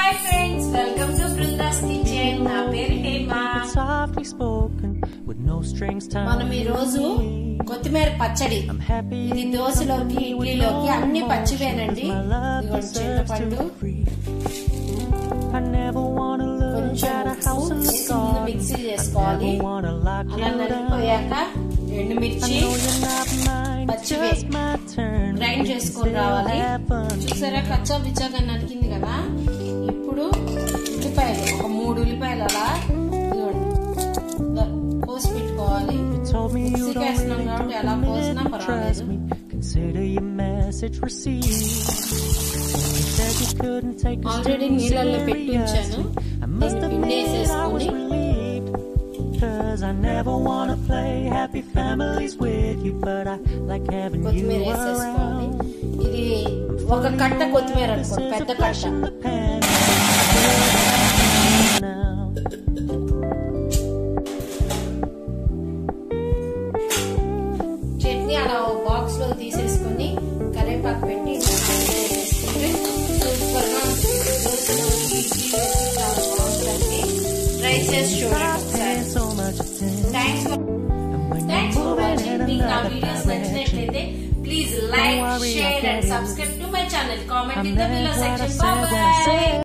Hi friends welcome to Brinda's kitchen నా పేరు Hema softly spoken with no strings tied. మనం ఈ రోజు కొత్తిమీర పచ్చడి I'm happy ఇది దోశలోకి ఇడ్లీలోకి అన్ని పచ్చివేనండి my love ఇదిగోండి deserves చింతపండు to be free. I never wanna look కొంచెం at a ఉప్పు house in the వేసి ముందు garden. మిక్సీ I చేసుకోవాలి never wanna lock అలా you down. నలిగిపోయాక I ఎండుమిర్చి know you're not mine, it's పచ్చివే. just my turn. Grind We can చేసుకొని still రావాలి have fun. చూసారా కచ్చా బిచ్చాగా నలిగింది కదా ఇప్పుడు ఉల్లిపాయలు ఒక మూడు ఉల్లిపాయలు అలా ఇదిగోండి ఇలా కోసి పెట్టుకోవాలి You told me you మిక్సీకి don't వేస్తున్నాం really కాబట్టి ఎలా కోసినా committed, trust పర్వాలేదు me. Consider your message received. You said you couldn't take us already too నీళ్ళల్లో పెట్టి ఉంచాను seriously. I must దీన్ని admit I was పిండేసేసుకొని relieved. Cause I never wanna play happy families with you, but I like having you కొత్తిమీర వేసేసుకోవాలి around. ఇది ఒక కట్ట కొత్తిమీర This అనుకోండి is పెద్ద a flash కట్ట in the pan. Now. Chutney అలా బాక్స్ లో తీసేసుకొని కరివేపాకు పెట్టి వేసుకుంటే సూపర్ గా ఉంటుంది దోశలోకి, ఇడ్లీలోకి చాలా బాగుంటుంది ట్రై చేసి చూడండి ఒకసారి so much attention. Thanks for And when thanks you're for moving watching in మీకు నా another వీడియోస్ direction, నచ్చినట్లయితే please like share and subscribe to my channel comment I in the meant below what I section said when I bye said